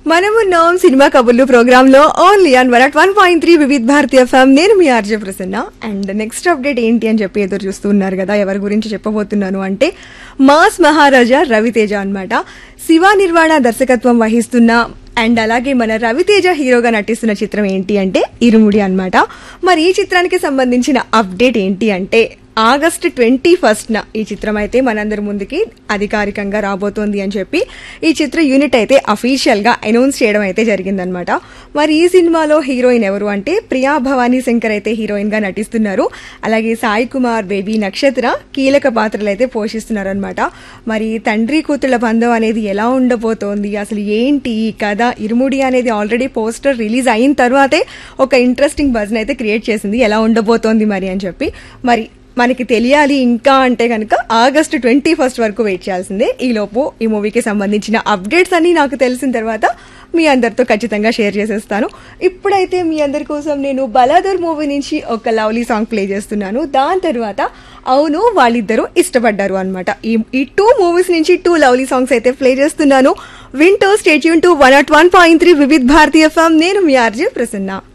మనమున్నాం సినిమా కబుర్లు ప్రోగ్రామ్ లో only on one one point three Vividh Bharati FM నేను మీ RJ Prasanna and next update ఏంటి అని చెప్పి ఎదురు చూస్తున్నారు కదా ఎవరి గురించి చెప్పబోతున్నాను అంటే మాస్ మహారాజా రవితేజ అన్నమాట శివ నిర్వాణ దర్శకత్వం వహిస్తున్న అండ్ అలాగే మన రవితేజ హీరోగా నటిస్తున్న చిత్రం ఏంటి అంటే ఇరుముడి అన్నమాట మరి ఈ చిత్రానికి సంబంధించిన అప్డేట్ ఏంటి అంటే ఆగస్ట్ ట్వంటీ ఫస్ట్న ఈ చిత్రం అయితే మనందరి ముందుకి అధికారికంగా రాబోతోంది అని చెప్పి ఈ చిత్ర యూనిట్ అయితే అఫీషియల్గా అనౌన్స్ చేయడం అయితే జరిగిందనమాట మరి ఈ సినిమాలో హీరోయిన్ ఎవరు అంటే ప్రియా భవానీ శంకర్ అయితే హీరోయిన్గా నటిస్తున్నారు అలాగే సాయి కుమార్ బేబీ నక్షత్ర కీలక పాత్రలు అయితే పోషిస్తున్నారు అనమాట మరి తండ్రి కూతుళ్ళ బంధం అనేది ఎలా ఉండబోతోంది అసలు ఏంటి ఈ కథ ఇరుముడి అనేది ఆల్రెడీ పోస్టర్ రిలీజ్ అయిన తర్వాతే ఒక ఇంట్రెస్టింగ్ బజ్ని అయితే క్రియేట్ చేసింది ఎలా ఉండబోతోంది మరి అని చెప్పి మరి మనకి తెలియాలి ఇంకా అంటే కనుక ఆగస్ట్ ట్వంటీ ఫస్ట్ వరకు వెయిట్ చేయాల్సిందే ఈలోపు ఈ మూవీకి సంబంధించిన అప్డేట్స్ అన్ని నాకు తెలిసిన తర్వాత మీ అందరితో ఖచ్చితంగా షేర్ చేసేస్తాను ఇప్పుడైతే మీ అందరి కోసం నేను బలాదూర్ మూవీ నుంచి ఒక లవ్లీ సాంగ్ ప్లే చేస్తున్నాను దాని తర్వాత అవును వాళ్ళిద్దరూ ఇష్టపడ్డారు అనమాట ఈ ఈ టూ మూవీస్ నుంచి టూ లవ్లీ సాంగ్స్ అయితే ప్లే చేస్తున్నాను వింటో stay tune to one nought one point three Vividh Bharati FM నేను మీ ఆర్జే ప్రసన్న